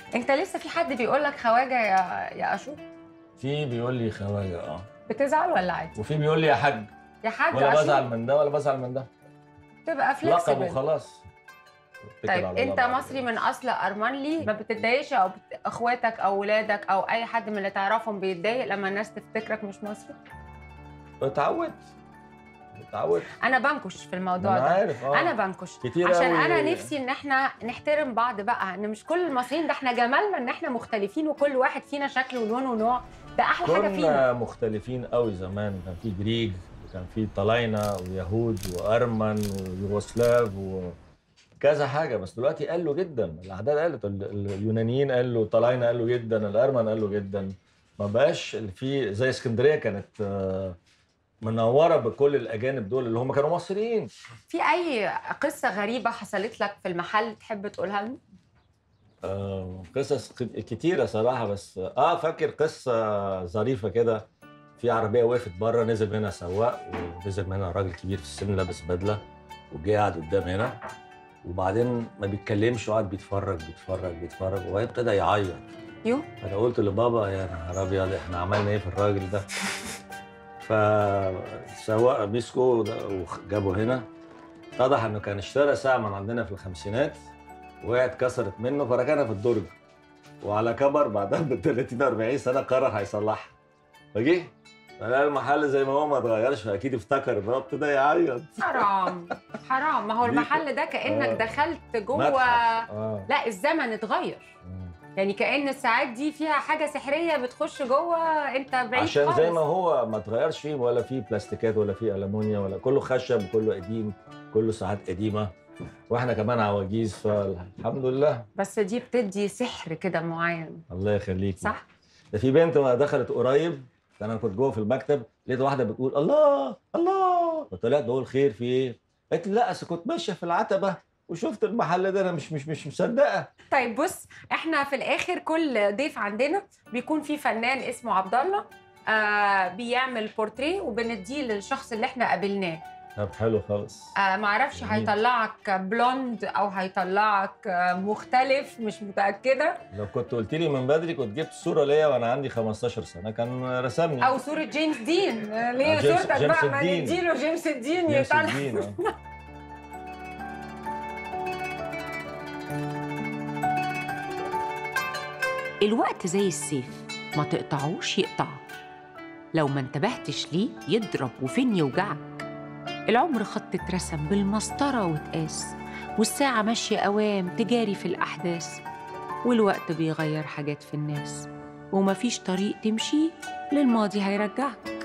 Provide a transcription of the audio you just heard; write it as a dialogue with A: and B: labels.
A: انت لسه في حد بيقول لك خواجه يا يا اشو
B: في بيقول لي خواجه اه
A: بتزعل ولا عادي
B: وفي بيقول لي يا حاج
A: يا حاج
B: ولا
A: اشو
B: بزعل من ده ولا بزعل من ده
A: تبقى
B: لقب
A: فليكسبل
B: وخلاص اتكل
A: طيب
B: على الله
A: انت
B: بعد
A: مصري
B: كده.
A: من اصل ارمنلي ما بتتضايقش او بت... اخواتك او ولادك او اي حد من اللي تعرفهم بيتضايق لما الناس تفتكرك مش مصري
B: اتعودت اتعودت
A: انا بنكش في الموضوع
B: انا
A: ده
B: عارف اه
A: انا بنكش
B: كتير
A: عشان
B: أوي.
A: انا نفسي ان احنا نحترم بعض بقى ان مش كل المصريين ده احنا جمالنا ان احنا مختلفين وكل واحد فينا شكل ولون ونوع ده احلى حاجه فينا
B: كنا مختلفين قوي زمان كان في جريج وكان في طلاينة ويهود وارمن ويوغوسلاف وكذا حاجه بس دلوقتي قالوا جدا الاعداد قلت ال- ال- اليونانيين قالوا طلاينة قالوا جدا الارمن قالوا جدا ما بقاش اللي في زي اسكندريه كانت آه، منوره بكل الاجانب دول اللي هم كانوا مصريين
A: في اي قصه غريبه حصلت لك في المحل تحب تقولها لنا
B: آه، قصص ك- كتيرة صراحة بس اه فاكر قصة ظريفة كده في عربية وقفت بره نزل منها سواق ونزل منها راجل كبير في السن لابس بدلة وجه قعد قدام هنا وبعدين ما بيتكلمش وقعد بيتفرج بيتفرج بيتفرج وبعدين ابتدى يعيط
A: يو
B: انا قلت لبابا يا نهار ابيض احنا عملنا ايه في الراجل ده فالسواق مسكه وجابه هنا اتضح انه كان اشترى ساعه من عندنا في الخمسينات وقعت كسرت منه فركنها في الدرج وعلى كبر بعدها ب 30 40 سنه قرر هيصلحها فجه فلقى المحل زي ما هو ما اتغيرش فاكيد افتكر بقى ابتدى يعيط
A: حرام حرام ما هو
B: ليه
A: المحل ده كانك
B: آه.
A: دخلت جوه
B: متحف. اه
A: لا الزمن اتغير
B: مم.
A: يعني كأن الساعات دي فيها حاجة سحرية بتخش جوه انت بعيد
B: عشان
A: خالص.
B: زي ما هو ما اتغيرش فيه ولا فيه بلاستيكات ولا فيه ألمونيا ولا كله خشب كله قديم كله ساعات قديمة واحنا كمان عواجيز فالحمد لله
A: بس دي بتدي سحر كده معين
B: الله يخليك
A: صح؟
B: ده في بنت ما دخلت قريب انا كنت جوه في المكتب لقيت واحده بتقول الله الله فطلعت بقول خير في ايه؟ قالت لي لا اصل كنت ماشيه في العتبه وشفت المحل ده انا مش مش مش مصدقه
A: طيب بص احنا في الاخر كل ضيف عندنا بيكون في فنان اسمه عبد الله آه بيعمل بورتريه وبنديه للشخص اللي احنا قابلناه
B: طب حلو خالص
A: آه معرفش
B: جميل.
A: هيطلعك بلوند او هيطلعك آه مختلف مش متأكدة
B: لو كنت قلت لي من بدري كنت جبت صوره ليا وانا عندي 15 سنه كان رسمني
A: او صورة جيمس دين آه، ليه
B: آه، جيمس-
A: صورتك
B: جيمس
A: بقى ما
B: الدين.
A: نديله جيمس الدين
B: جيمس
A: يطلع
B: الدين آه.
C: الوقت زي السيف ما تقطعوش يقطعك لو ما انتبهتش ليه يضرب وفين يوجعك العمر خط اترسم بالمسطرة واتقاس والساعة ماشية أوام تجاري في الأحداث والوقت بيغير حاجات في الناس ومفيش طريق تمشيه للماضي هيرجعك